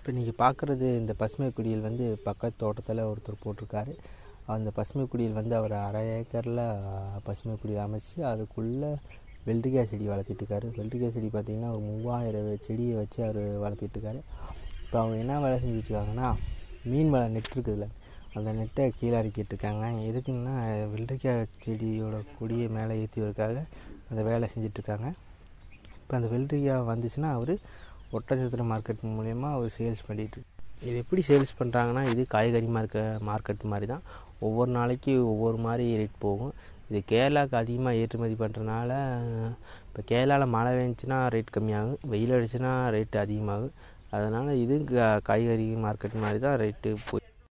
இப்போ நீங்கள் பார்க்குறது இந்த பசுமை குடியில் வந்து பக்கத்து தோட்டத்தில் ஒருத்தர் போட்டிருக்காரு அந்த பசுமை குடியில் வந்து அவர் அரை ஏக்கரில் பசுமை குடியில் அமைச்சு அதுக்குள்ளே வெள்ளரிக்காய் செடி வளர்த்திட்டு இருக்காரு வெள்ளரிக்காய் செடி பார்த்திங்கன்னா ஒரு மூவாயிரம் செடியை வச்சு அவர் வளர்த்திட்டு இருக்காரு இப்போ அவங்க என்ன வேலை செஞ்சுட்டு இருக்காங்கன்னா மீன் வலை நெட் இருக்குதுல்ல அந்த நெட்டை கீழே இறக்கிட்டு இருக்காங்க எதுக்குன்னா வெள்ளரிக்காய் செடியோட கொடியை மேலே ஏற்றி வரக்காக அந்த வேலை செஞ்சிட்ருக்காங்க இப்போ அந்த வெள்ளரிக்காய் வந்துச்சுன்னா அவர் ஒட்டஞ்சத்திர மார்க்கெட் மூலயமா அவர் சேல்ஸ் பண்ணிட்டு இது எப்படி சேல்ஸ் பண்ணுறாங்கன்னா இது காய்கறி மார்க்க மார்க்கெட் மாதிரி தான் ஒவ்வொரு நாளைக்கு ஒவ்வொரு மாதிரி ரேட் போகும் இது கேரளாவுக்கு அதிகமாக ஏற்றுமதி பண்ணுறனால இப்போ கேரளாவில் மழை பெஞ்சுன்னா ரேட் கம்மியாகும் வெயில் அடிச்சுன்னா ரேட்டு அதிகமாகும் அதனால் இது கா- காய்கறி மார்க்கெட் மாதிரி தான் ரேட்டு போய்